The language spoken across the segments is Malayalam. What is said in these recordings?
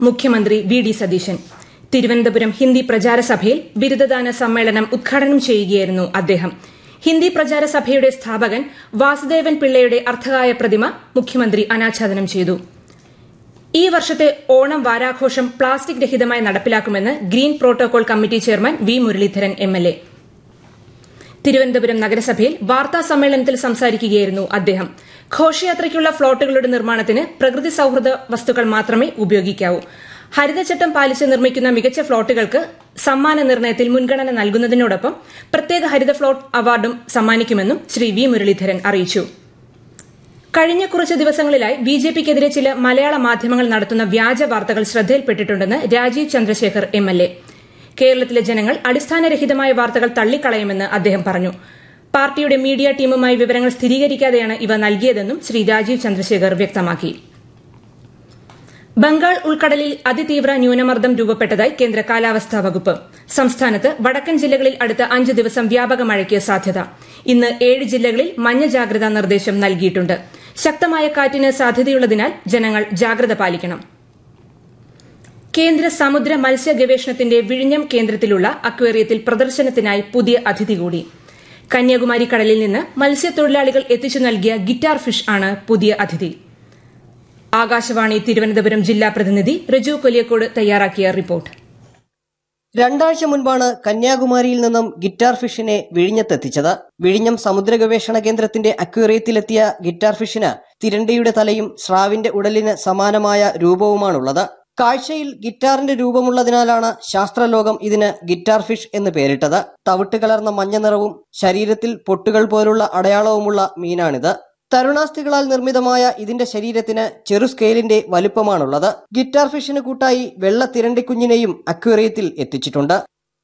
മുഖ്യമന്ത്രി വി ഡി സതീശൻ തിരുവനന്തപുരം ഹിന്ദി പ്രചാര സഭയിൽ ബിരുദദാന സമ്മേളനം ഉദ്ഘാടനം ചെയ്യുകയായിരുന്നു അദ്ദേഹം ഹിന്ദി പ്രചാര സഭയുടെ സ്ഥാപകൻ വാസുദേവൻ പിള്ളയുടെ അർത്ഥകായ പ്രതിമ മുഖ്യമന്ത്രി അനാച്ഛാദനം ചെയ്തു ഈ വർഷത്തെ ഓണം വാരാഘോഷം പ്ലാസ്റ്റിക് രഹിതമായി നടപ്പിലാക്കുമെന്ന് green protocol committee chairman V Muraleedharan M L A Thiruvananthapuram നഗരസഭയിൽ വാർത്താ സമ്മേളനത്തിൽ സംസാരിക്കുകയായിരുന്നു അദ്ദേഹം ഘോഷയാത്രയ്ക്കുള്ള ഫ്ളോട്ടുകളുടെ നിർമ്മാണത്തിന് പ്രകൃതി സൌഹൃദ വസ്തുക്കൾ മാത്രമേ ഉപയോഗിക്കാവൂ ഹരിതചട്ടം പാലിച്ച് നിർമ്മിക്കുന്ന മികച്ച ഫ്ളോട്ടുകൾക്ക് സമ്മാന നിർണയത്തിൽ മുൻഗണന നൽകുന്നതിനോടൊപ്പം പ്രത്യേക ഹരിത ഫ്ളോട്ട് അവാർഡും സമ്മാനിക്കുമെന്നും ശ്രീ വി മുരളീധരൻ അറിയിച്ചു കഴിഞ്ഞ കുറച്ച് ദിവസങ്ങളിലായി ബി ജെ പിക്കെതിരെ ചില മലയാള മാധ്യമങ്ങൾ നടത്തുന്ന വ്യാജ വാർത്തകൾ ശ്രദ്ധയിൽപ്പെട്ടിട്ടുണ്ടെന്ന് Rajeev Chandrasekhar M L A കേരളത്തിലെ ജനങ്ങൾ അടിസ്ഥാനരഹിതമായ വാർത്തകൾ തള്ളിക്കളയുമെന്ന് അദ്ദേഹം പറഞ്ഞു പാർട്ടിയുടെ മീഡിയ ടീമുമായി വിവരങ്ങൾ സ്ഥിരീകരിക്കാതെയാണ് ഇവ നൽകിയതെന്നും ശ്രീ രാജീവ് ചന്ദ്രശേഖർ വ്യക്തമാക്കി ബംഗാൾ ഉൾക്കടലിൽ അതിതീവ്ര ന്യൂനമർദ്ദം രൂപപ്പെട്ടതായി കേന്ദ്ര കാലാവസ്ഥാ വകുപ്പ് സംസ്ഥാനത്ത് വടക്കൻ ജില്ലകളിൽ അടുത്ത അഞ്ച് ദിവസം വ്യാപക മഴയ്ക്ക് സാധ്യത ഇന്ന് ഏഴ് ജില്ലകളിൽ മഞ്ഞ ജാഗ്രതാ നിർദ്ദേശം നൽകിയിട്ടുണ്ട് ശക്തമായ കാറ്റിന് സാധ്യതയുള്ളതിനാൽ ജനങ്ങൾ ജാഗ്രത പാലിക്കണം കേന്ദ്ര സമുദ്ര മത്സ്യ ഗവേഷണത്തിന്റെ വിഴിഞ്ഞം കേന്ദ്രത്തിലുള്ള അക്വേറിയത്തിൽ പ്രദർശനത്തിനായി പുതിയ അതിഥി കൂടി കന്യാകുമാരി കടലിൽ നിന്ന് മത്സ്യത്തൊഴിലാളികൾ എത്തിച്ചു നൽകിയ ഗിറ്റാർ ഫിഷ് ആണ് പുതിയ അതിഥി ആകാശവാണി തിരുവനന്തപുരം ജില്ലാ പ്രതിനിധി റിജു കൊലിയക്കോട് തയ്യാറാക്കിയ റിപ്പോർട്ട് രണ്ടാഴ്ച മുൻപാണ് കന്യാകുമാരിയിൽ നിന്നും ഗിറ്റാർ ഫിഷിനെ വിഴിഞ്ഞത്തെത്തിച്ചത് വിഴിഞ്ഞം സമുദ്ര ഗവേഷണ കേന്ദ്രത്തിന്റെ അക്വേറിയത്തിലെത്തിയ ഗിറ്റാർ ഫിഷിന് തിരണ്ടിയുടെ തലയും സ്രാവിന്റെ ഉടലിന് സമാനമായ രൂപവുമാണുള്ളത് കാഴ്ചയിൽ ഗിറ്റാറിന്റെ രൂപമുള്ളതിനാലാണ് ശാസ്ത്രലോകം ഇതിന് ഗിറ്റാർ ഫിഷ് എന്ന് പേരിട്ടത് തവിട്ട് കലർന്ന മഞ്ഞ നിറവും ശരീരത്തിൽ പൊട്ടുകൾ പോലുള്ള അടയാളവുമുള്ള മീനാണിത് തരുണാസ്ഥികളാൽ നിർമ്മിതമായ ഇതിന്റെ ശരീരത്തിന് ചെറു സ്കെയിലിന്റെ വലുപ്പമാണുള്ളത് ഗിറ്റാർ ഫിഷിന് കൂട്ടായി വെള്ള തിരണ്ടിക്കുഞ്ഞിനെയും അക്വേറിയത്തിൽ എത്തിച്ചിട്ടുണ്ട്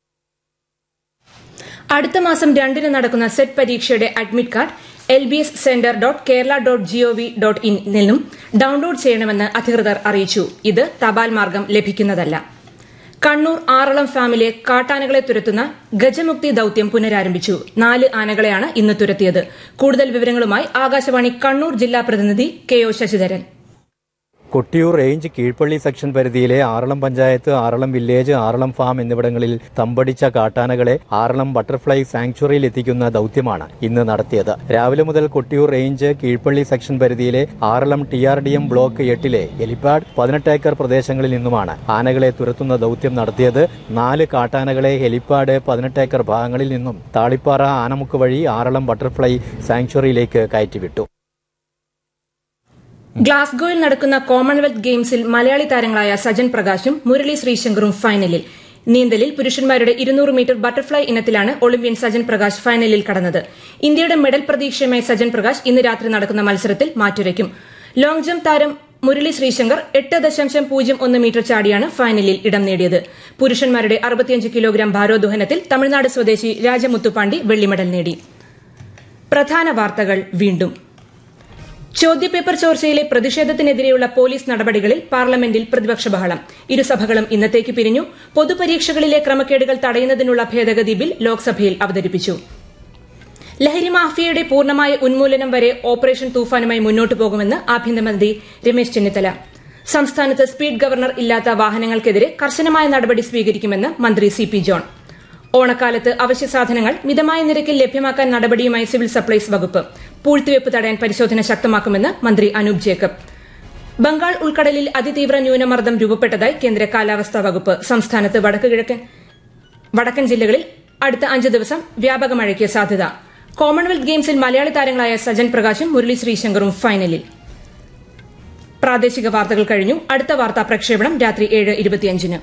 അടുത്ത മാസം രണ്ടിന് നടക്കുന്ന സെറ്റ് പരീക്ഷയുടെ admit card L B S centre dot Kerala dot G O V dot in നിന്നും ഡൌൺലോഡ് ചെയ്യണമെന്ന് അധികൃതർ അറിയിച്ചു ഇത് തപാൽ മാർഗം ലഭിക്കുന്നതല്ല കണ്ണൂർ ആറളം ഫാമിലെ കാട്ടാനകളെ തുരത്തുന്ന ഗജമുക്തി ദൌത്യം പുനരാരംഭിച്ചു നാല് ആനകളെയാണ് ഇന്ന് തുരത്തിയത് കൂടുതൽ വിവരങ്ങളുമായി ആകാശവാണി കണ്ണൂർ ജില്ലാ പ്രതിനിധി K O Sasidharan Kottiyoor range Keezhpally section പരിധിയിലെ ആറളം പഞ്ചായത്ത് ആറളം വില്ലേജ് ആറളം ഫാം എന്നിവിടങ്ങളിൽ തമ്പടിച്ച കാട്ടാനകളെ ആറളം ബട്ടർഫ്ലൈ സാങ്ച്വറിയിൽ എത്തിക്കുന്ന ദൌത്യമാണ് ഇന്ന് നടത്തിയത് രാവിലെ മുതൽ കൊട്ടിയൂർ റേഞ്ച് കീഴ്പള്ളി സെക്ഷൻ പരിധിയിലെ Aralam T R D M block എട്ടിലെ എലിപ്പാഡ് പതിനെട്ട് ഏക്കർ പ്രദേശങ്ങളിൽ നിന്നുമാണ് ആനകളെ തുരത്തുന്ന ദൌത്യം നടത്തിയത് നാല് കാട്ടാനകളെ ഹെലിപ്പാഡ് പതിനെട്ട് ഏക്കർ ഭാഗങ്ങളിൽ നിന്നും താളിപ്പാറ ആനമുക്ക് വഴി ആറളം ബട്ടർഫ്ലൈ സാങ്ച്വറിയിലേക്ക് കയറ്റിവിട്ടു ഗ്ലാസ്ഗോയിൽ നടക്കുന്ന കോമൺവെൽത്ത് ഗെയിംസിൽ മലയാളി താരങ്ങളായ സജൻ പ്രകാശും മുരളി ശ്രീശങ്കറും ഫൈനലിൽ നീന്തലിൽ പുരുഷന്മാരുടെ ഇരുന്നൂറ് മീറ്റർ ബട്ടർഫ്ലൈ ഇനത്തിലാണ് ഒളിമ്പ്യൻ സജൻ പ്രകാശ് ഫൈനലിൽ കടന്നത് ഇന്ത്യയുടെ മെഡൽ പ്രതീക്ഷയുമായി സജൻ പ്രകാശ് ഇന്ന് രാത്രി നടക്കുന്ന മത്സരത്തിൽ മാറ്റുരയ്ക്കും ലോങ് ജംപ് താരം മുരളി ശ്രീശങ്കർ എട്ട് ദശാംശം പൂജ്യം ഒന്ന് മീറ്റർ ചാടിയാണ് ഫൈനലിൽ ഇടം നേടിയത് പുരുഷന്മാരുടെ അറുപത്തിയഞ്ച് കിലോഗ്രാം ഭാരോദ്വഹനത്തിൽ തമിഴ്നാട് സ്വദേശി രാജമുത്തുപാണ്ഡി വെള്ളി മെഡൽ നേടി പ്രധാന വാർത്തകൾ വീണ്ടും ചോദ്യപേപ്പർ ചോർച്ചയിലെ പ്രതിഷേധത്തിനെതിരെയുള്ള പോലീസ് നടപടികളിൽ പാർലമെന്റിൽ പ്രതിപക്ഷ ബഹളം ഇരുസഭകളും ഇന്നത്തേക്ക് പിരിഞ്ഞു പൊതുപരീക്ഷകളിലെ ക്രമക്കേടുകൾ തടയുന്നതിനുള്ള ഭേദഗതി ബിൽ ലോക്സഭയിൽ അവതരിപ്പിച്ചു ലഹരി മാഫിയയുടെ പൂർണ്ണമായ ഉന്മൂലനം വരെ ഓപ്പറേഷൻ തൂഫാനുമായി മുന്നോട്ടു പോകുമെന്ന് ആഭ്യന്തരമന്ത്രി രമേശ് ചെന്നിത്തല സംസ്ഥാനത്ത് സ്പീഡ് ഗവർണർ ഇല്ലാത്ത വാഹനങ്ങൾക്കെതിരെ കർശനമായ നടപടി സ്വീകരിക്കുമെന്ന് മന്ത്രി സി പി ജോൺ ഓണക്കാലത്ത് അവശ്യ സാധനങ്ങൾ മിതമായ നിരക്കിൽ ലഭ്യമാക്കാൻ നടപടിയുമായി സിവിൽ സപ്ലൈസ് വകുപ്പ് പൂഴ്ത്തിവെപ്പ് തടയാൻ പരിശോധന ശക്തമാക്കുമെന്ന് മന്ത്രി അനൂപ് ജേക്കബ് ബംഗാൾ ഉൾക്കടലിൽ അതിതീവ്ര ന്യൂനമർദ്ദം രൂപപ്പെട്ടതായി കേന്ദ്ര കാലാവസ്ഥാ വകുപ്പ് സംസ്ഥാനത്ത് വടക്ക് കിഴക്കൻ വടക്കൻ ജില്ലകളിൽ അടുത്ത അഞ്ച് ദിവസം വ്യാപക മഴയ്ക്ക് സാധ്യത കോമൺവെൽത്ത് ഗെയിംസിൽ മലയാളി താരങ്ങളായ സജൻ പ്രകാശും മുരളി ശ്രീശങ്കറും ഫൈനലിൽ പ്രാദേശിക വാർത്തകൾ കഴിഞ്ഞു അടുത്ത വാർത്താ പ്രക്ഷേപണം രാത്രി ഏഴ് ഇരുപത്തിയഞ്ചിന്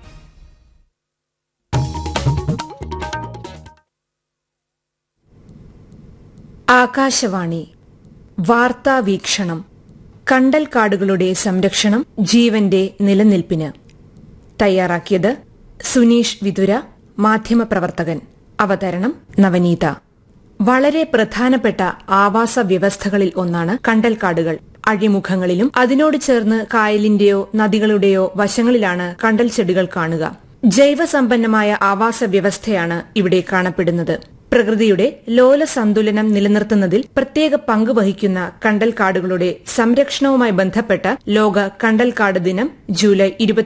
ആകാശവാണി വാർത്താ വീക്ഷണം കണ്ടൽ കാടുകളുടെ സംരക്ഷണം ജീവന്റെ നിലനിൽപ്പിന് തയ്യാറാക്കിയത് സുനീഷ് വിതുര മാധ്യമപ്രവർത്തകൻ അവതരണം നവനീത വളരെ പ്രധാനപ്പെട്ട ആവാസ വ്യവസ്ഥകളിൽ ഒന്നാണ് കണ്ടൽക്കാടുകൾ അഴിമുഖങ്ങളിലും അതിനോട് ചേർന്ന് കായലിന്റെയോ നദികളുടെയോ വശങ്ങളിലാണ് കണ്ടൽ ചെടികൾ കാണുക ജൈവസമ്പന്നമായ ആവാസ വ്യവസ്ഥയാണ് ഇവിടെ കാണപ്പെടുന്നത് പ്രകൃതിയുടെ ലോല സന്തുലനം നിലനിർത്തുന്നതിൽ പ്രത്യേക പങ്ക് വഹിക്കുന്ന കണ്ടൽക്കാടുകളുടെ സംരക്ഷണവുമായി ബന്ധപ്പെട്ട ലോക കണ്ടൽക്കാട് ദിനം ജൂലൈ